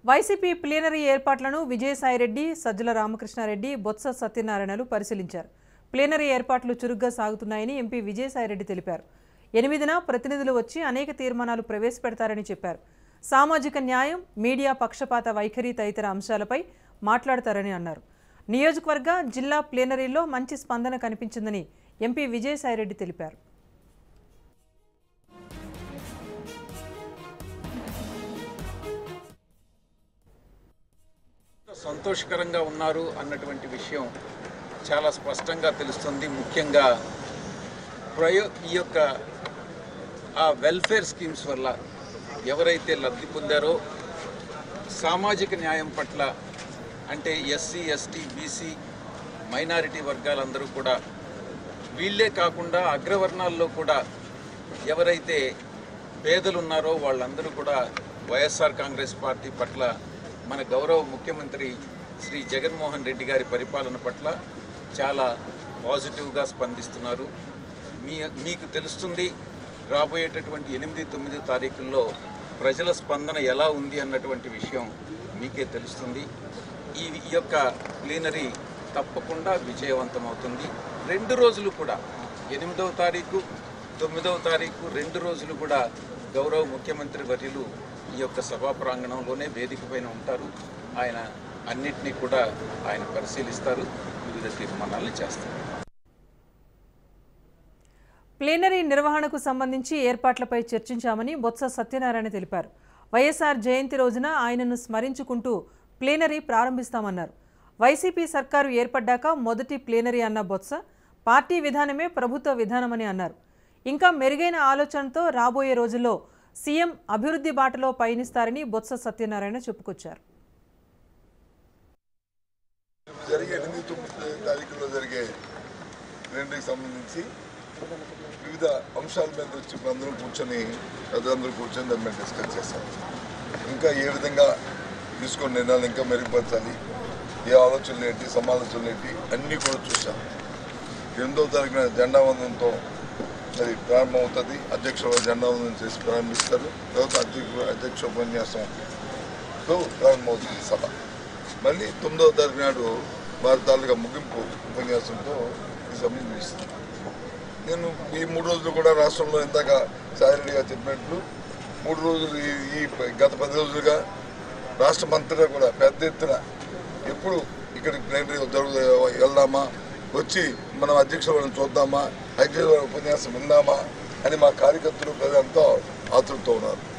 YCP plenary ఏర్పాట్లను విజయసాయిరెడ్డి సజ్జల రామకృష్ణారెడ్డి బొత్స సత్యనారాయణలు పరిశీలించారు plenary ఏర్పాట్లు చురుగ్గా సాగుతున్నాయని ఎంపీ విజయసాయిరెడ్డి తెలిపారు ఎనిమిదిన ప్రతినిధులు వచ్చి అనేక తీర్మానాలు ప్రవేశపెడతారని చెప్పారు సామాజిక న్యాయం మీడియా పక్షపాత వైఖరి తదితర అంశాలపై మాట్లాడతారని అన్నారు నియోజకవర్గ జిల్లా ప్లీనరీలో మంచి స్పందన కనిపించిందని ఎంపీ విజయసాయిరెడ్డి తెలిపారు సంతోషకరంగా ఉన్నారు అన్నటువంటి విషయం చాలా స్పష్టంగా తెలుస్తుంది ముఖ్యంగా ప్రయో ఈ యొక్క ఆ వెల్ఫేర్ స్కీమ్స్ వల్ల ఎవరైతే లబ్ధి పొందారో సామాజిక న్యాయం పట్ల అంటే ఎస్సీ ఎస్టీ బీసీ మైనారిటీ వర్గాలందరూ కూడా వీళ్ళే కాకుండా అగ్రవర్ణాల్లో కూడా ఎవరైతే పేదలు ఉన్నారో వాళ్ళందరూ కూడా వైఎస్ఆర్ కాంగ్రెస్ పార్టీ పట్ల మన గౌరవ ముఖ్యమంత్రి శ్రీ జగన్మోహన్ రెడ్డి గారి పరిపాలన పట్ల చాలా పాజిటివ్గా స్పందిస్తున్నారు మీ మీకు తెలుస్తుంది రాబోయేటటువంటి ఎనిమిది తొమ్మిది తారీఖుల్లో ప్రజల స్పందన ఎలా ఉంది అన్నటువంటి విషయం మీకే తెలుస్తుంది ఈ ఈ యొక్క ప్లీనరీ తప్పకుండా విజయవంతం అవుతుంది రెండు రోజులు కూడా ఎనిమిదవ తారీఖు తొమ్మిదవ తారీఖు రెండు రోజులు కూడా గౌరవ ముఖ్యమంత్రి వర్యులు ఈ యొక్క సభా ప్రాంగణంలోనే వేదిక పైన ఉంటారు ఆయన అన్నిటినీ కూడా ఆయన పరిశీలిస్తారు వివిధ తీర్మానాలు చేస్తారు ప్లీనరీ నిర్వహణకు సంబంధించి ఏర్పాట్లపై చర్చించామని బొత్స సత్యనారాయణ తెలిపారు వైఎస్ఆర్ జయంతి రోజున ఆయనను స్మరించుకుంటూ ప్లీనరీ ప్రారంభిస్తామన్నారు వైసీపీ సర్కారు ఏర్పడ్డాక మొదటి ప్లీనరీ అన్న బొత్స పార్టీ విధానమే ప్రభుత్వ విధానమని అన్నారు ఇంకా మెరుగైన ఆలోచనతో రాబోయే రోజుల్లో సీఎం అభివృద్ధి బాటలో పయనిస్తారని బొత్స సత్యనారాయణ చెప్పుకొచ్చారు జరిగే ఎనిమిది తొమ్మిది తారీఖులో జరిగే రెండుకి సంబంధించి వివిధ అంశాల మీద వచ్చి ఇప్పుడు అందరూ కూర్చొని పెద్దలందరూ కూర్చొని దాని మీద డిస్కస్ చేస్తాం ఇంకా ఏ విధంగా తీసుకున్న నిర్ణయాలు ఇంకా మెరుగుపరచాలి ఏ ఆలోచనలు ఏంటి సమాలోచనలు ఏంటి అన్నీ కూడా చూసాం ఎనిమిదవ తారీఖున జెండా వందనంతో మరి ప్రారంభమవుతుంది అధ్యక్షుడు జెండా వందనం చేసి ప్రారంభిస్తారు తర్వాత అధ్యక్ష అధ్యక్ష ఉపన్యాసంతో ప్రారంభమవుతుంది సభ మళ్ళీ తొమ్మిదవ తారీఖు నాడు వారి తాలూకా ముగింపు ఉపన్యాసంతో ఈ సభ ముగిస్తుంది నేను ఈ మూడు రోజులు కూడా రాష్ట్రంలో ఇందాక సాయిరెడ్డి గారు చెప్పినట్లు మూడు రోజులు ఈ ఈ గత పది రోజులుగా రాష్ట్రం అంతటా కూడా పెద్ద ఎత్తున ఎప్పుడు ఇక్కడికి ప్లేనరీ జరుగు వెళ్దామా వచ్చి మనం అధ్యక్షులను చూద్దామా అధ్యక్షుల ఉపన్యాసం విందామా అని మా కార్యకర్తలు ప్రజలంతా ఆతృతతో ఉన్నారు